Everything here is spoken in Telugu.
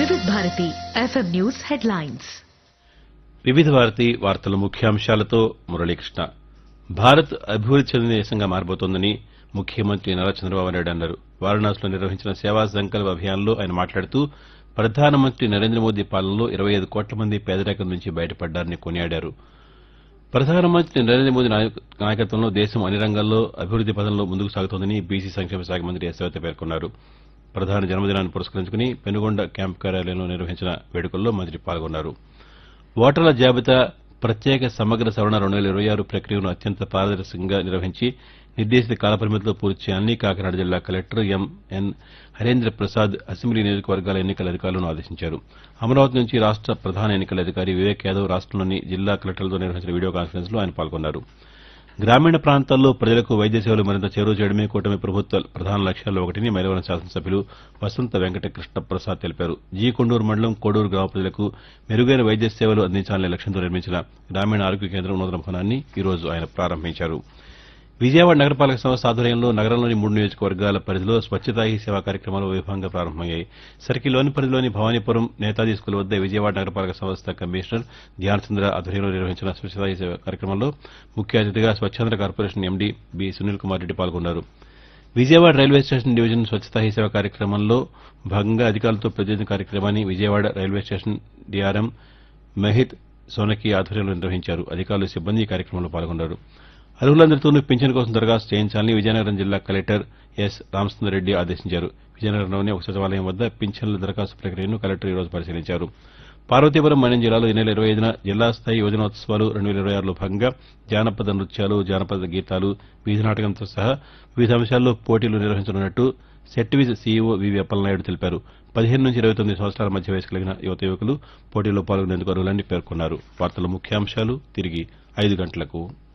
వివిధ భారతి ఎఫ్ఎం న్యూస్ హెడ్లైన్స్ వివిధ భారతి వార్తల ముఖ్యాంశాలతో మురళీకృష్ణ భారత్ అభివృద్ది చెందిన దేశంగా మారబోతోందని ముఖ్యమంత్రి నారా చంద్రబాబు నాయుడు అన్నారు వారణాసిలో నిర్వహించిన సేవా సంకల్ప అభియాన్లో ఆయన మాట్లాడుతూ ప్రధానమంత్రి నరేంద్ర మోదీ పాలనలో ఇరవై ఐదు కోట్ల మంది పేదరికం నుంచి బయటపడ్డారని కొనియాడారు ప్రధానమంత్రి నరేంద్ర మోదీ నాయక- నాయకత్వంలో దేశం అన్ని రంగాల్లో అభివృద్ది పథంలో ముందుకు సాగుతోందని బీసీ సంక్షేమ శాఖ మంత్రి యశోత పేర్కొన్నారు ప్రధాని జన్మదినాన్ని పురస్కరించుకుని పెనుగొండ క్యాంపు కార్యాలయంలో నిర్వహించిన వేడుకల్లో మంత్రి పాల్గొన్నారు ఓటర్ల జాబితా ప్రత్యేక సమగ్ర సవరణ రెండు వేల ఇరవై ఆరు ప్రక్రియను అత్యంత పారదర్శకంగా నిర్వహించి నిర్దేశిత కాలపరిమితిలో పూర్తి చేయాలని కాకినాడ జిల్లా collector MN Harendra Prasad assembly నియోజకవర్గాల ఎన్నికల అధికారులను ఆదేశించారు అమరావతి నుంచి రాష్ట ప్రధాన ఎన్నికల అధికారి వివేక్ యాదవ్ రాష్టంలోని జిల్లా కలెక్టర్లతో నిర్వహించిన వీడియో కాన్ఫరెన్స్ లో ఆయన పాల్గొన్నారు గ్రామీణ ప్రాంతాల్లో ప్రజలకు వైద్య సేవలు మరింత చేరువ చేయడమే కూటమి ప్రభుత్వ ప్రధాన లక్ష్యాల్లో ఒకటిని మైలవరం శాసనసభ్యులు వసంత వెంకట కృష్ణ ప్రసాద్ తెలిపారు జీ కొండూరు మండలం కోడూరు గ్రామ ప్రజలకు మెరుగైన వైద్య సేవలు అందించాలనే లక్ష్యంతో నిర్మించిన గ్రామీణ ఆరోగ్య కేంద్రం నూతన భవనాన్ని ఈ రోజు ఆయన ప్రారంభించారు విజయవాడ నగరపాలక సంస్థ ఆధ్వర్యంలో నగరంలోని మూడు నియోజకవర్గాల పరిధిలో స్వచ్ఛతా హీ సేవా కార్యక్రమాలు వైభవంగా ప్రారంభమయ్యాయి సర్కిల్లోని పరిధిలోని భవానీపురం నేతాజీ స్కూల్ వద్ద విజయవాడ నగరపాలక సంస్థ కమిషనర్ ధ్యానచంద్ర ఆధ్వర్యంలో నిర్వహించిన స్వచ్ఛతా హీ సేవ కార్యక్రమంలో ముఖ్య అతిథిగా Swachhandhra corporation MD B Sunil Kumar Reddy పాల్గొన్నారు Vijayawada railway station division Swachhata Hi Seva కార్యక్రమంలో భాగంగా అధికారులతో ప్రతినిధి కార్యక్రమాన్ని Vijayawada railway station DRM Mahit Sonaki ఆధ్వర్యంలో నిర్వహించారు అధికారులు సిబ్బంది ఈ కార్యక్రమంలో పాల్గొన్నారు అర్హులందరితోనూ పింఛన్ కోసం దరఖాస్తు చేయించాలని విజయనగరం జిల్లా కలెక్టర్ ఎస్ రామచంద్రరెడ్డి ఆదేశించారు విజయనగరంలోని ఒక సచివాలయం వద్ద పింఛన్ల దరఖాస్తు ప్రక్రియను కలెక్టర్ ఈ రోజు పరిశీలించారు పార్వతీపురం మన్యం జిల్లాలో ఈ నెల ఇరవై ఐదున జిల్లా స్థాయి యువజనోత్సవాలు రెండు వేల ఇరవై ఆరులో భాగంగా జానపద నృత్యాలు జానపద గీతాలు వీధి నాటకంతో సహా వివిధ అంశాల్లో పోటీలు నిర్వహించనున్నట్టు సెట్విజ్ సీఈఓ వివి అప్పలనాయుడు తెలిపారు పదిహేను నుంచి ఇరవై తొమ్మిది సంవత్సరాల మధ్య వయసు కలిగిన యువత యువకులు పోటీల్లో పాల్గొనేందుకు అర్హులని పేర్కొన్నారు వార్తల ముఖ్యాంశాలు తిరిగి ఐదు గంటలకు